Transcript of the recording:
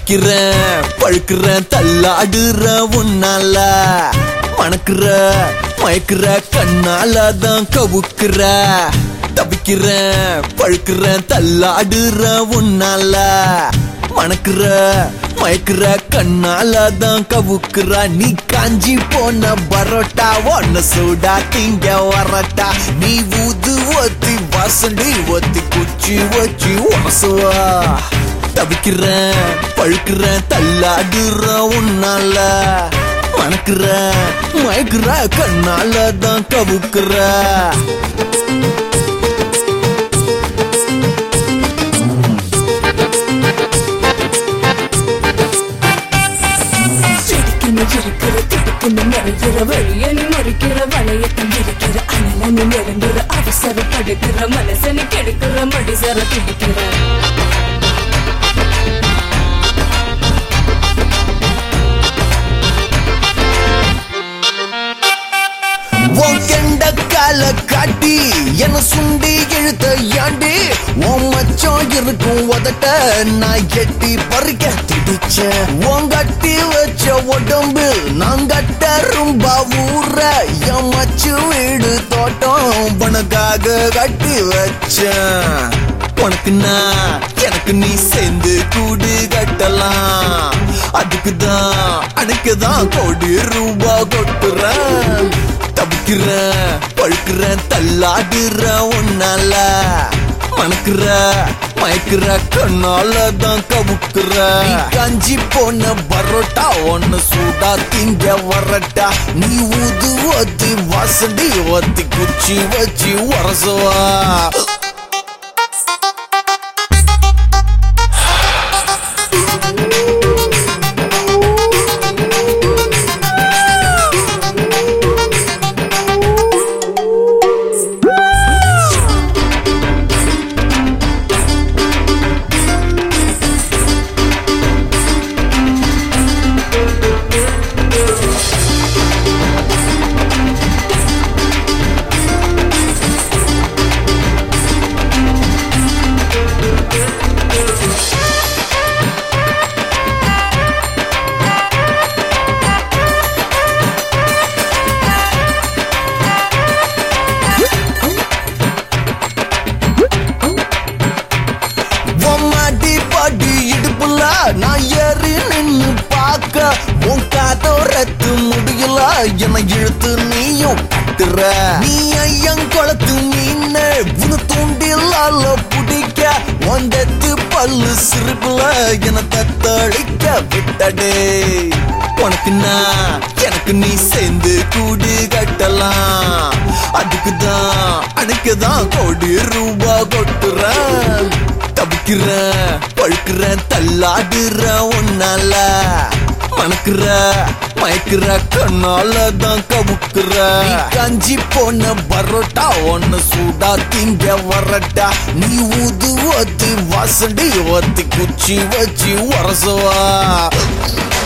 தவிக்கிறேன் பழுக்கிறேன் தள்ளாடுற உன்னால மணக்குற மயக்குற கண்ணால தான் கவுக்குற தவிக்கிறேன் பழுக்கிறேன் தள்ளாடுற உன்னால மணக்குற மயக்குற கண்ணால தான் கவுக்குற நீ காஞ்சி போன பரோட்டா ஒன்ன சூடா திங்க வரட்டா நீ ஊது ஒத்தி வாசண்டி ஒத்தி குச்சி வச்சு உரசுவா தவிக்கிறேன் பழுக்கிறேன் தள்ளாடுற உன்னால மணக்குற மயக்குற கண்ணால தான் கவுக்குற சிரிக்கணும் இருக்கிற திடுக்கணும் மறைக்கிற வழியனு மறுக்கிற வளையத்தம் இருக்கிற அனலனு நெருங்குற அவசரப்படுக்கிற மனசனு கெடுக்கிற மடிசர துடிக்கிற உன் கெண்ட கால காட்டி என்ன சுண்டி இழுத்த யாண்டி உன் மச்சம் இருக்கும் உதட்ட நான் எட்டி பறிக்க திடிச்சேன் உன் கட்டி வச்ச உடம்பு நான் கட்ட ரொம்ப ஊற என் மச்சு வீடு தோட்டம் பணக்காக கட்டி வச்சேன் உனக்கு நான் எனக்கு நீ சேர்ந்து கூடு கட்டலாம் அதுக்கு தான் அணைக்கு தான் கோடி ரூபா கொட்டுறேன் தவிக்கிறேன் பழுக்கிறேன் தள்ளாடுற உன்னால மணக்குற மயக்குற கண்ணால தான் கவுக்குற நீ காஞ்சி போன பரோட்டா ஒன்னு சூடா திங்க வரட்டா நீ ஊது ஒத்தி வாசண்டி ஒத்தி குச்சி வச்சு உரசுவா உம்மாடி பாடி இடுப்புல நான் ஏறி நின்னு பார்க்க உன் காதோரத்து முடியல என்னை இழுத்து நீயும் கட்டுற நீ ஐயன் குளத்து மீன் உன தூண்டிலால பிடிக்க வந்தத்து பல்லு சிரிப்புல என தத்தளிக்க விட்டடே உனக்கு நான் எனக்கு நீ சேர்ந்து கூடு கட்டலாம் அதுக்கு தான் அணைக்கு தான் கோடி ரூபா கொட்டுறேன் தவிக்கிறேன் பழுக்கிறேன் தள்ளாடுற உன்னால மணக்குற மயக்குற கண்ணால தான் கவுக்குற நீ காஞ்சி போன பரோட்டா ஒன்னு சூடா திங்க வரட்டா நீ ஊது ஒத்தி வாசண்டி ஒத்தி குச்சி வச்சு உரசுவா